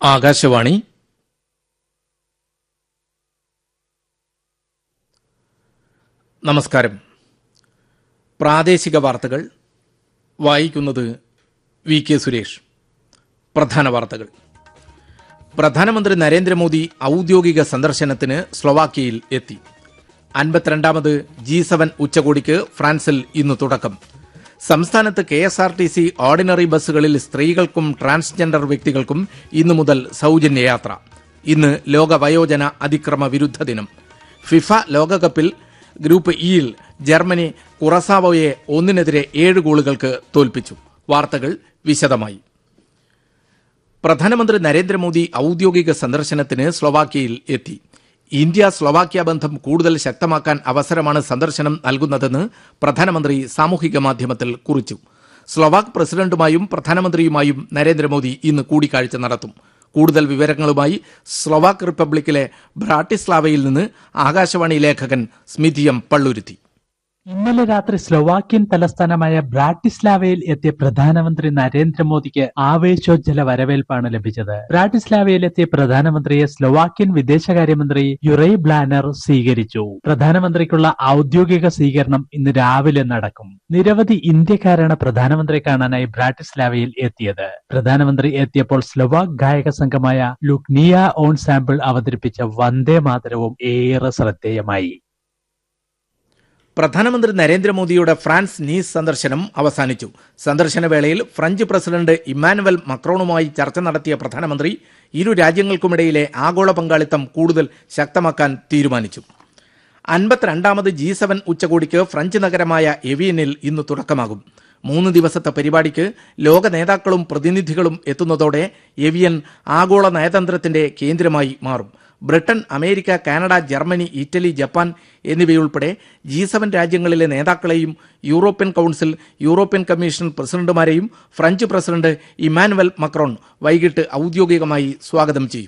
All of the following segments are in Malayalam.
ആകാശവാണി നമസ്കാരം പ്രാദേശിക വാർത്തകൾ വായിക്കുന്നത് വി കെ സുരേഷ് പ്രധാന വാർത്തകൾ പ്രധാനമന്ത്രി നരേന്ദ്രമോദി ഔദ്യോഗിക സന്ദർശനത്തിന് സ്ലൊവാക്യയിൽ എത്തി അൻപത്തിരണ്ടാമത് ജി സെവൻ ഉച്ചകോടിക്ക് ഫ്രാൻസിൽ ഇന്ന് തുടക്കം സംസ്ഥാനത്ത് K S R T C ordinary ബസ്സുകളിൽ സ്ത്രീകൾക്കും ട്രാൻസ്ജെൻഡർ വ്യക്തികൾക്കും ഇന്നു മുതൽ സൗജന്യ യാത്ര ഇന്ന് ലോക വയോജന അതിക്രമ വിരുദ്ധ ദിനം ഫിഫ ലോകകപ്പിൽ ഗ്രൂപ്പ് ഇയിൽ ജർമ്മനി കുറസാവോയെ ഒന്നിനെതിരെ ഏഴ് ഗോളുകൾക്ക് തോൽപ്പിച്ചു വാർത്തകൾ വിശദമായി പ്രധാനമന്ത്രി നരേന്ദ്രമോദി ഔദ്യോഗിക സന്ദർശനത്തിന് സ്ലൊവാക്യയിൽ എത്തി ഇന്ത്യ സ്ലൊവാക്യ ബന്ധം കൂടുതൽ ശക്തമാക്കാൻ അവസരമാണ് സന്ദർശനം നൽകുന്നതെന്ന് പ്രധാനമന്ത്രി സാമൂഹിക മാധ്യമത്തിൽ കുറിച്ചു സ്ലൊവാക് പ്രസിഡന്റുമായും പ്രധാനമന്ത്രിയുമായും നരേന്ദ്രമോദി ഇന്ന് കൂടിക്കാഴ്ച നടത്തും കൂടുതൽ വിവരങ്ങളുമായി സ്ലൊവാക് റിപ്പബ്ലിക്കിലെ ബ്രാട്ടിസ്ലാവയിൽ നിന്ന് ആകാശവാണി ലേഖകൻ സ്മിതിയം പള്ളുരുത്തി ഇന്നലെ രാത്രി സ്ലൊവാക്യൻ തലസ്ഥാനമായ ബ്രാട്ടിസ്ലാവയിൽ എത്തിയ പ്രധാനമന്ത്രി നരേന്ദ്രമോദിക്ക് ആവേശോജ്ജല വരവേൽപ്പാണ് ലഭിച്ചത് ബ്രാട്ടിസ്ലാവയിൽ എത്തിയ പ്രധാനമന്ത്രിയെ സ്ലൊവാക്യൻ വിദേശകാര്യമന്ത്രി യുറൈ ബ്ലാനർ സ്വീകരിച്ചു പ്രധാനമന്ത്രിക്കുള്ള ഔദ്യോഗിക സ്വീകരണം ഇന്ന് രാവിലെ നടക്കും നിരവധി ഇന്ത്യക്കാരാണ് പ്രധാനമന്ത്രിയെ കാണാനായി ബ്രാട്ടിസ്ലാവയിൽ എത്തിയത് പ്രധാനമന്ത്രി എത്തിയപ്പോൾ സ്ലൊവാക് ഗായക സംഘമായ ലുക്നിയ ഓൺ സാമ്പിൾ അവതരിപ്പിച്ച വന്ദേ മാതരവും ഏറെ ശ്രദ്ധേയമായി പ്രധാനമന്ത്രി നരേന്ദ്രമോദിയുടെ ഫ്രാൻസ് നീസ് സന്ദർശനം അവസാനിച്ചു സന്ദർശന വേളയിൽ ഫ്രഞ്ച് പ്രസിഡന്റ് ഇമ്മാനുവൽ മക്രോണുമായി ചർച്ച നടത്തിയ പ്രധാനമന്ത്രി ഇരു രാജ്യങ്ങൾക്കുമിടയിലെ ആഗോള പങ്കാളിത്തം കൂടുതൽ ശക്തമാക്കാൻ തീരുമാനിച്ചു അൻപത്തിരണ്ടാമത് ജി സെവൻ ഉച്ചകോടിക്ക് ഫ്രഞ്ച് നഗരമായ എവിയനിൽ ഇന്ന് തുടക്കമാകും മൂന്ന് ദിവസത്തെ പരിപാടിക്ക് ലോക നേതാക്കളും പ്രതിനിധികളും എത്തുന്നതോടെ എവിയൻ ആഗോള നയതന്ത്രത്തിന്റെ കേന്ദ്രമായി മാറും Britain America Canada Germany Italy Japan എന്നിവയുൾപ്പെടെ ജി സെവൻ രാജ്യങ്ങളിലെ നേതാക്കളെയും യൂറോപ്യൻ കൌൺസിൽ യൂറോപ്യൻ കമ്മീഷൻ പ്രസിഡന്റുമാരെയും ഫ്രഞ്ച് പ്രസിഡന്റ് ഇമാനുവൽ മക്രോൺ വൈകിട്ട് ഔദ്യോഗികമായി സ്വാഗതം ചെയ്യും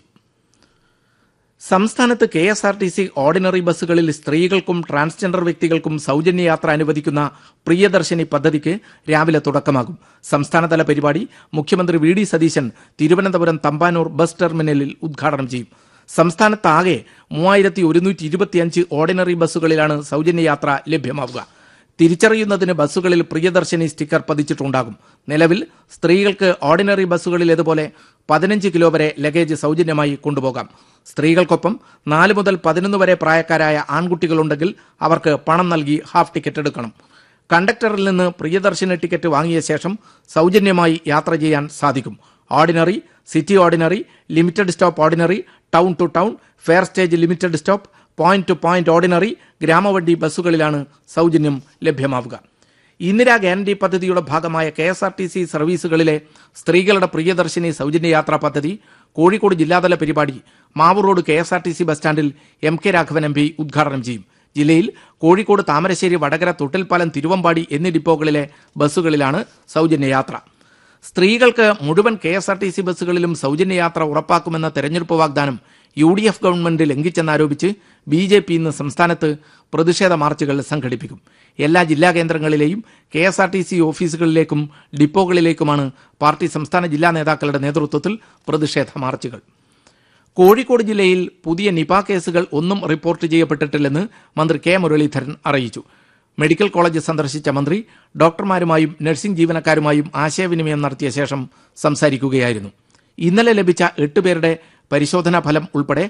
സംസ്ഥാനത്ത് K S R T C ordinary ബസ്സുകളിൽ സ്ത്രീകൾക്കും ട്രാൻസ്ജെൻഡർ വ്യക്തികൾക്കും സൗജന്യ യാത്ര അനുവദിക്കുന്ന പ്രിയദർശിനി പദ്ധതിക്ക് രാവിലെ തുടക്കമാകും സംസ്ഥാനതല പരിപാടി മുഖ്യമന്ത്രി V D Satheesan Thiruvananthapuram Thampanoor bus ടെർമിനലിൽ ഉദ്ഘാടനം ചെയ്യും സംസ്ഥാനത്താകെ മൂവായിരത്തി ഒരുന്നൂറ്റി ഇരുപത്തിയഞ്ച് ഓർഡിനറി ബസ്സുകളിലാണ് സൗജന്യ യാത്ര ലഭ്യമാവുക തിരിച്ചറിയുന്നതിന് ബസ്സുകളിൽ പ്രിയദർശിനി സ്റ്റിക്കർ പതിച്ചിട്ടുണ്ടാകും നിലവിൽ സ്ത്രീകൾക്ക് ഓർഡിനറി ബസ്സുകളിലേതുപോലെ പതിനഞ്ച് കിലോ വരെ ലഗേജ് സൗജന്യമായി കൊണ്ടുപോകാം സ്ത്രീകൾക്കൊപ്പം നാല് മുതൽ പതിനൊന്ന് വരെ പ്രായക്കാരായ ആൺകുട്ടികളുണ്ടെങ്കിൽ അവർക്ക് പണം നൽകി ഹാഫ് ടിക്കറ്റ് എടുക്കണം കണ്ടക്ടറിൽ നിന്ന് പ്രിയദർശന ടിക്കറ്റ് വാങ്ങിയ ശേഷം സൗജന്യമായി യാത്ര ചെയ്യാൻ സാധിക്കും ordinary city ordinary limited stop ordinary town to town fare stage limited stop point to point ordinary ഗ്രാമവണ്ടി ബസ്സുകളിലാണ് സൗജന്യം ലഭ്യമാവുക ഇന്ദിരാ ഗ്യാരണ്ടി പദ്ധതിയുടെ ഭാഗമായ K S R T C സർവീസുകളിലെ സ്ത്രീകളുടെ പ്രിയദർശിനി സൗജന്യ യാത്രാ പദ്ധതി കോഴിക്കോട് ജില്ലാതല പരിപാടി Mavoor road K S R T C bus സ്റ്റാൻഡിൽ M K Raghavan M P ഉദ്ഘാടനം ചെയ്യും ജില്ലയിൽ കോഴിക്കോട് താമരശ്ശേരി വടകര തൊട്ടിൽപ്പാലം തിരുവമ്പാടി എന്നീ ഡിപ്പോകളിലെ ബസ്സുകളിലാണ് സൗജന്യ യാത്ര സ്ത്രീകൾക്ക് മുഴുവൻ K S R T C ബസ്സുകളിലും സൗജന്യ യാത്ര ഉറപ്പാക്കുമെന്ന തെരഞ്ഞെടുപ്പ് വാഗ്ദാനം യു ഡി എഫ് ഗവൺമെന്റ് ലംഘിച്ചെന്നാരോപിച്ച് ബി ജെ പി ഇന്ന് സംസ്ഥാനത്ത് പ്രതിഷേധ മാർച്ചുകൾ സംഘടിപ്പിക്കും എല്ലാ ജില്ലാ കേന്ദ്രങ്ങളിലെയും K S R T C ഓഫീസുകളിലേക്കും ഡിപ്പോകളിലേക്കുമാണ് പാർട്ടി സംസ്ഥാന ജില്ലാ നേതാക്കളുടെ നേതൃത്വത്തിൽ പ്രതിഷേധ മാർച്ചുകൾ കോഴിക്കോട് ജില്ലയിൽ പുതിയ നിപ കേസുകൾ ഒന്നും റിപ്പോർട്ട് ചെയ്യപ്പെട്ടിട്ടില്ലെന്ന് മന്ത്രി കെ മുരളീധരൻ അറിയിച്ചു മെഡിക്കൽ കോളേജ് സന്ദർശിച്ച മന്ത്രി ഡോക്ടർമാരുമായും നഴ്സിംഗ് ജീവനക്കാരുമായും ആശയവിനിമയം നടത്തിയ ശേഷം സംസാരിക്കുകയായിരുന്നു ഇന്നലെ ലഭിച്ച എട്ട് പേരുടെ പരിശോധനാ ഫലം ഉൾപ്പെടെ